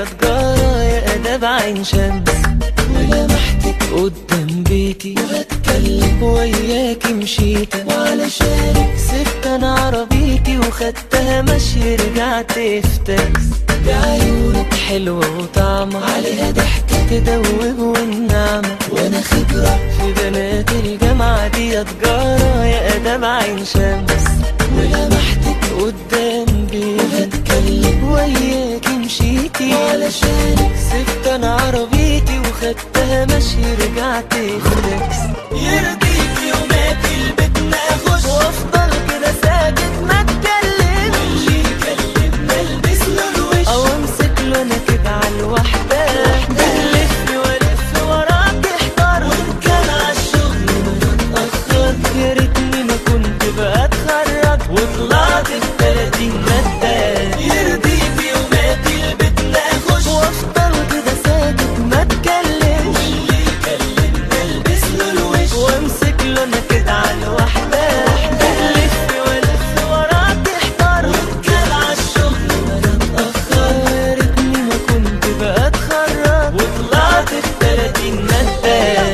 يا تجارة يا أداب عين شمس ولمحتك قدام بيتي وبتكلم وياكي مشيت وعلشانك سبت انا عربيتي وخدتها مشي رجعت افتكس بعيونك حلوة وطعمة عليها ضحكة تدوب والنعمة وانا خبرة في بنات الجامعة دي يا تجارة يا أداب عين شمس ولمحتك قدام بيتي وبتكلم وياكي مشيتي علشانك سبت انا عربيتي وخدتها مشي رجعت افتكس يرضيك يومات البيت ما اخش وافضل كده ساكت ما اتكلمش واللي يكلمنا البس له الوش او امسك له انا كده على الوحده الف والف وراك احتار وان كان عالشغل ما اتاخر يا ريتني ما كنت بقى اتخرج وطلعت في 30 ماده يرضيك يومات البيت ما اخش وافضل كده ساكت ما اتكلمش واللي يكلمنا البس له الوش وامسك له انا كده على الوحده الف والف وراك احتار وان كان عالشغل ما انا اتاخر يا ريتني ما كنت بقى اتخرج وطلعت في 30 ماده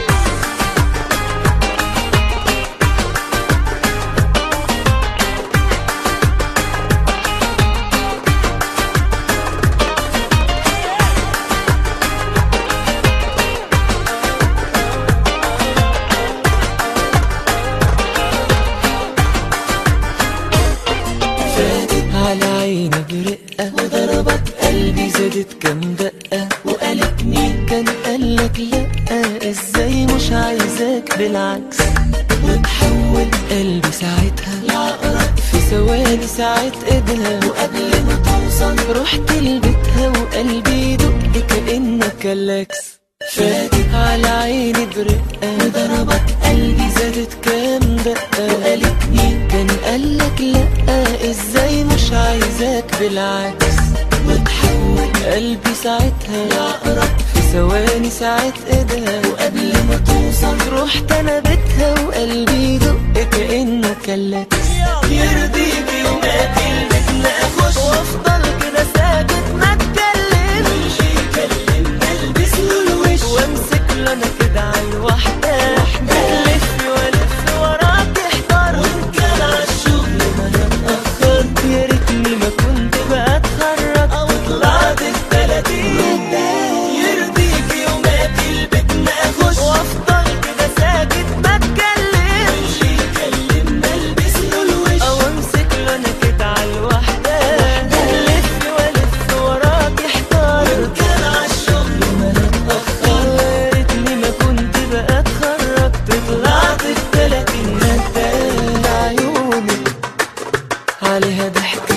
فاتت على عيني برقة وضربت قلبي زادت كام دقة وقالت مين كان قالك لأ ازاي مش عايزاك بالعكس وتحول قلبي ساعتها لعقرب في ثواني ساعة ايدها وقبل ما توصل رحت لبيتها وقلبي يدق كأنك كلاكس فاتت على عيني برقة وضربت قلبي زادت كام دقة وقالت مين كان قالك لأ ازاي مش عايزاك بالعكس وتحول قلبي ساعتها لعقرب في ثواني ساعة ايدها وقبل ما توصل رحت انا بيتها وقلبي يدق كأنه كلاكس يرضيك يومات البيت ما اخش وافضل كده ساكت ما اتكلمش واللي يكلمنا البس له الوش وامسك له انا كده على الوحده الف والف وراك احتار وان كان عالشغل ما انا اتاخرت يا ريتني ما كنت بقى اتخرج او طلعت في 30 يرضيك يومات البيت ما اخش وافضل كده ساكت ما اتكلمش واللي يكلمنا البس له الوش او امسك له انا كده على الوحده الف والف وراك احتار وان كان عالشغل ما انا اتاخر يا ريتني ما كنت بقى اتخرجت طلعت في 30 ماده عيونك عليها ضحكه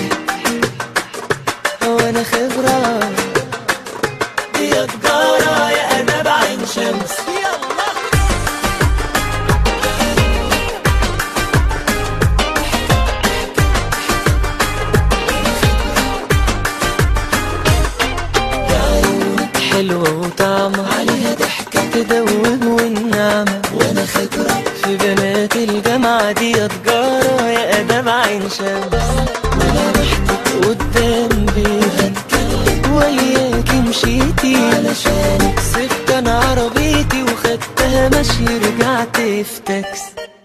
وانا خبره دي يا تجاره يا اداب عين شمس يلا عيونك حلوة وطعمة عليها ضحكة تدوب والنعمة وانا خبرة في بنات الجامعة دي يا تجارة يا أداب عين شمس ولمحتك قدام بيتي وياكي مشيتي علشانك سبت انا عربيتي وخدتها مشي رجعت في تاكس